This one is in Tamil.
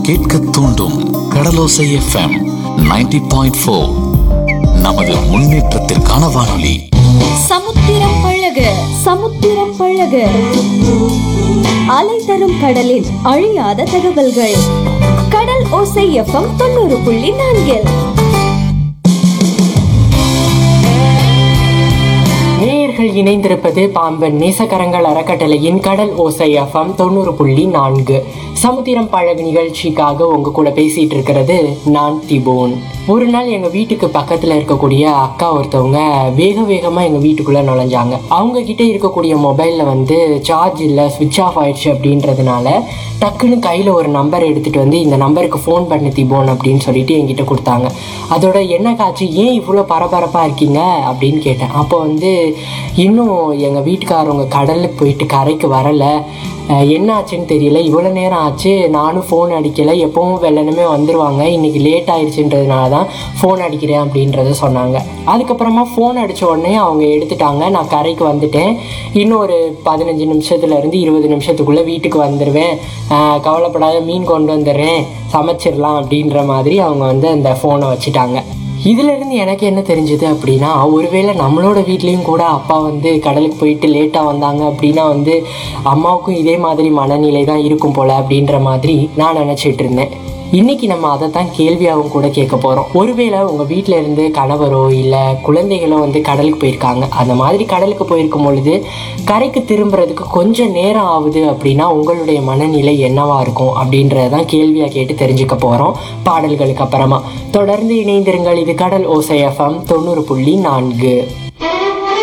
கேட்க தூண்டும் கடலோசை எஃப்எம் 90.4 பாயிண்ட் ஃபோர் நமது முன்னேற்றத்திற்கான வானொலி சமுத்திரம் பழக சமுத்திரம் பழக அலை தரும் கடலின் அழியாத தகவல்கள் கடல் ஓசை எஃப்எம் தொண்ணூறு புள்ளி நான்கில் நேயர்கள் இணைந்திருப்பது பாம்பன் நேசக்கரங்கள் அறக்கட்டளையின் கடல் ஓசை எஃப்எம் தொண்ணூறு புள்ளி நான்கு சமுத்திரம் பழகு நிகழ்ச்சிக்காக உங்க கூட பேசிட்டு இருக்கிறது நான் திபோன் ஒரு நாள் எங்க வீட்டுக்கு பக்கத்துல இருக்கக்கூடிய அக்கா ஒருத்தவங்க வேக வேகமா எங்க வீட்டுக்குள்ள நுழைஞ்சாங்க அவங்க கிட்ட இருக்கக்கூடிய மொபைல்ல வந்து சார்ஜ் இல்ல சுவிட்ச் ஆஃப் ஆயிடுச்சு அப்படின்றதுனால டக்குன்னு கையில ஒரு நம்பர் எடுத்துட்டு வந்து இந்த நம்பருக்கு ஃபோன் பண்ணு திபோன் அப்படின்னு சொல்லிட்டு என்கிட்ட கொடுத்தாங்க அதோட என்ன காட்சி ஏன் இவ்வளோ பரபரப்பா இருக்கீங்க அப்படின்னு கேட்டேன் அப்போ வந்து இன்னும் எங்க வீட்டுக்காரவங்க கடலுக்கு போயிட்டு கரைக்கு வரல அஹ் என்ன ஆச்சுன்னு தெரியல இவ்வளோ நேரம் ஆச்சு நானும் ஃபோன் அடிக்கலை எப்பவும் வெள்ளனமே வந்துருவாங்க இன்னைக்கு லேட் ஆயிடுச்சுன்றதுனால தான் ஃபோன் அடிக்கிறேன் அப்படின்றத சொன்னாங்க அதுக்கப்புறமா ஃபோன் அடிச்ச உடனே அவங்க எடுத்துட்டாங்க நான் கரைக்கு வந்துட்டேன் இன்னும் ஒரு பதினஞ்சு நிமிஷத்துல இருந்து இருபது நிமிஷத்துக்குள்ள வீட்டுக்கு வந்துடுவேன் அஹ் கவலைப்படாத மீன் கொண்டு வந்துடுறேன் சமைச்சிடலாம் அப்படின்ற மாதிரி அவங்க வந்து அந்த ஃபோனை வச்சுட்டாங்க இதுல இருந்து எனக்கு என்ன தெரிஞ்சது அப்படின்னா ஒருவேளை நம்மளோட வீட்லயும் கூட அப்பா வந்து கடலுக்கு போயிட்டு லேட்டா வந்தாங்க அப்படின்னா வந்து அம்மாவுக்கும் இதே மாதிரி மனநிலை தான் இருக்கும் போல அப்படின்ற மாதிரி நான் நினைச்சிட்டு இருந்தேன் இன்னைக்கு நம்ம அதை தான் கேள்வியாகவும் கூட கேட்க போறோம் ஒருவேளை உங்க வீட்ல இருந்து கணவரோ இல்ல குழந்தைகளோ வந்து கடலுக்கு போயிருக்காங்க அந்த மாதிரி கடலுக்கு போயிருக்கும் பொழுது கரைக்கு திரும்புறதுக்கு கொஞ்சம் நேரம் ஆகுது அப்படின்னா உங்களுடைய மனநிலை என்னவா இருக்கும் அப்படின்றதான் கேள்வியா கேட்டு தெரிஞ்சுக்க போறோம் பாடல்களுக்கு அப்புறமா தொடர்ந்து இணைந்திருங்கள் இது கடல் ஓசை எஃப்எம் தொண்ணூறு புள்ளி நான்கு